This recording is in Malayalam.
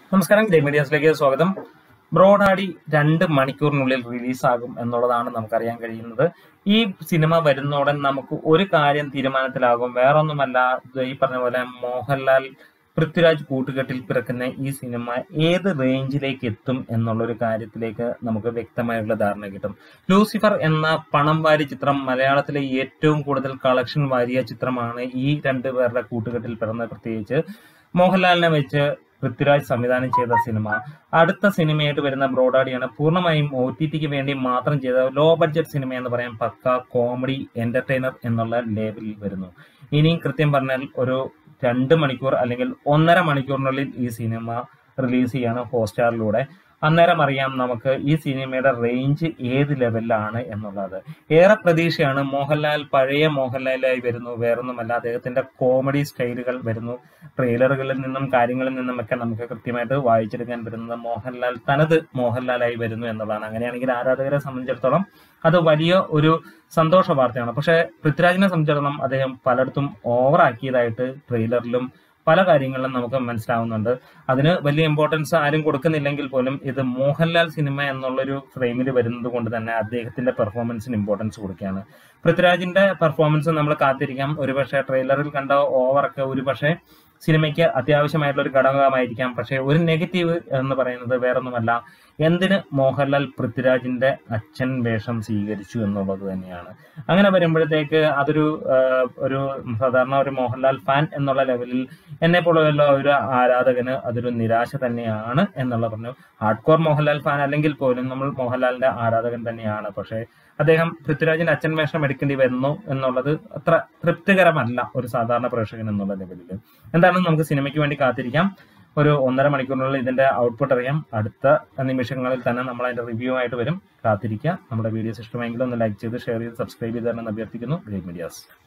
നമസ്കാരം ഗ്രേ മീഡിയാസിലേക്ക് സ്വാഗതം ബ്രോഡാഡി രണ്ട് മണിക്കൂറിനുള്ളിൽ റിലീസാകും എന്നുള്ളതാണ് നമുക്കറിയാൻ കഴിയുന്നത് ഈ സിനിമ വരുന്നോടൻ നമുക്ക് ഒരു കാര്യം തീരുമാനത്തിലാകും വേറൊന്നുമല്ല ഇത് ഈ പറഞ്ഞ പോലെ മോഹൻലാൽ പൃഥ്വിരാജ് കൂട്ടുകെട്ടിൽ പിറക്കുന്ന ഈ സിനിമ ഏത് റേഞ്ചിലേക്ക് എത്തും എന്നുള്ള ഒരു കാര്യത്തിലേക്ക് നമുക്ക് വ്യക്തമായുള്ള ധാരണ കിട്ടും ലൂസിഫർ എന്ന പണം വാരി ചിത്രം മലയാളത്തിലെ ഏറ്റവും കൂടുതൽ കളക്ഷൻ വാരിയ ചിത്രമാണ് ഈ രണ്ടു പേരുടെ കൂട്ടുകെട്ടിൽ പിറന്നത് പ്രത്യേകിച്ച് മോഹൻലാലിനെ വെച്ച് പൃഥ്വിരാജ് സംവിധാനം ചെയ്ത സിനിമ അടുത്ത സിനിമയായിട്ട് വരുന്ന ബ്രോഡാഡിയാണ് പൂർണ്ണമായും ഒ ടി ടിക്ക് വേണ്ടി മാത്രം ചെയ്ത ലോ ബഡ്ജറ്റ് സിനിമ എന്ന് പറയാൻ പക്ക കോമഡി എന്റർടൈനർ എന്നുള്ള ലേബലിൽ വരുന്നു ഇനിയും കൃത്യം പറഞ്ഞാൽ ഒരു രണ്ട് മണിക്കൂർ അല്ലെങ്കിൽ ഒന്നര മണിക്കൂറിനുള്ളിൽ ഈ സിനിമ റിലീസ് ചെയ്യാണ് ഹോട്ട്സ്റ്റാറിലൂടെ അന്നേരം അറിയാം നമുക്ക് ഈ സിനിമയുടെ റേഞ്ച് ഏത് ലെവലിലാണ് എന്നുള്ളത് ഏറെ പ്രതീക്ഷയാണ് മോഹൻലാൽ പഴയ മോഹൻലാലായി വരുന്നു വേറൊന്നുമല്ല അദ്ദേഹത്തിന്റെ കോമഡി സ്റ്റൈലുകൾ വരുന്നു ട്രെയിലറുകളിൽ നിന്നും കാര്യങ്ങളിൽ നിന്നുമൊക്കെ നമുക്ക് കൃത്യമായിട്ട് വായിച്ചെടുക്കാൻ പറ്റുന്നത് മോഹൻലാൽ തനത് മോഹൻലാലായി വരുന്നു എന്നുള്ളതാണ് അങ്ങനെയാണെങ്കിൽ ആരാധകരെ സംബന്ധിച്ചിടത്തോളം അത് വലിയ ഒരു സന്തോഷ വാർത്തയാണ് പക്ഷേ പൃഥ്വിരാജിനെ സംബന്ധിച്ചിടത്തോളം അദ്ദേഹം പലയിടത്തും ഓവറാക്കിയതായിട്ട് ട്രെയിലറിലും പല കാര്യങ്ങളിലും നമുക്ക് മനസ്സിലാവുന്നുണ്ട് അതിന് വലിയ ഇമ്പോർട്ടൻസ് ആരും കൊടുക്കുന്നില്ലെങ്കിൽ പോലും ഇത് മോഹൻലാൽ സിനിമ എന്നുള്ളൊരു ഫ്രെയിമിൽ വരുന്നത് കൊണ്ട് തന്നെ അദ്ദേഹത്തിന്റെ പെർഫോമൻസിന് ഇമ്പോർട്ടൻസ് കൊടുക്കുകയാണ് പൃഥ്വിരാജിന്റെ പെർഫോമൻസ് നമ്മൾ കാത്തിരിക്കാം ഒരുപക്ഷെ ട്രെയിലറിൽ കണ്ട ഓവറൊക്കെ ഒരുപക്ഷെ സിനിമയ്ക്ക് അത്യാവശ്യമായിട്ടുള്ള ഒരു ഘടകമായിരിക്കാം പക്ഷേ ഒരു നെഗറ്റീവ് എന്ന് പറയുന്നത് വേറൊന്നുമല്ല എന്തിന് മോഹൻലാൽ പൃഥ്വിരാജിന്റെ അച്ഛൻ വേഷം സ്വീകരിച്ചു എന്നുള്ളത് തന്നെയാണ് അങ്ങനെ വരുമ്പോഴത്തേക്ക് അതൊരു ആ, ഒരു സാധാരണ ഒരു മോഹൻലാൽ ഫാൻ എന്നുള്ള ലെവലിൽ എന്നെ പോലെയുള്ള ഒരു ആരാധകന് അതൊരു നിരാശ തന്നെയാണ് എന്നുള്ള പറഞ്ഞു ഹാർഡ് കോർ മോഹൻലാൽ ഫാൻ അല്ലെങ്കിൽ പോലും നമ്മൾ മോഹൻലാലിന്റെ ആരാധകൻ തന്നെയാണ് പക്ഷേ അദ്ദേഹം പൃഥ്വിരാജിന്റെ അച്ഛൻ വേഷം എടുക്കേണ്ടി വരുന്നു എന്നുള്ളത് അത്ര തൃപ്തികരമല്ല ഒരു സാധാരണ പ്രേക്ഷകൻ എന്നുള്ള ലെവലിൽ എന്താണെന്ന് നമുക്ക് സിനിമയ്ക്ക് വേണ്ടി കാത്തിരിക്കാം ഒരു ഒന്നര മണിക്കൂറിനുള്ളിൽ ഇതിന്റെ ഔട്ട്പുട്ട് അറിയാം അടുത്ത നിമിഷങ്ങളിൽ തന്നെ നമ്മൾ അതിന്റെ റിവ്യൂ ആയിട്ട് വരും കാത്തിരിക്കുക നമ്മുടെ വീഡിയോസ് ഇഷ്ടമെങ്കിൽ ഒന്ന് ലൈക്ക് ചെയ്ത് ഷെയർ ചെയ്ത് സബ്സ്ക്രൈബ് ചെയ്ത് തന്നെ അഭ്യർത്ഥിക്കുന്നു ഗ്രേറ്റ് മീഡിയാസ്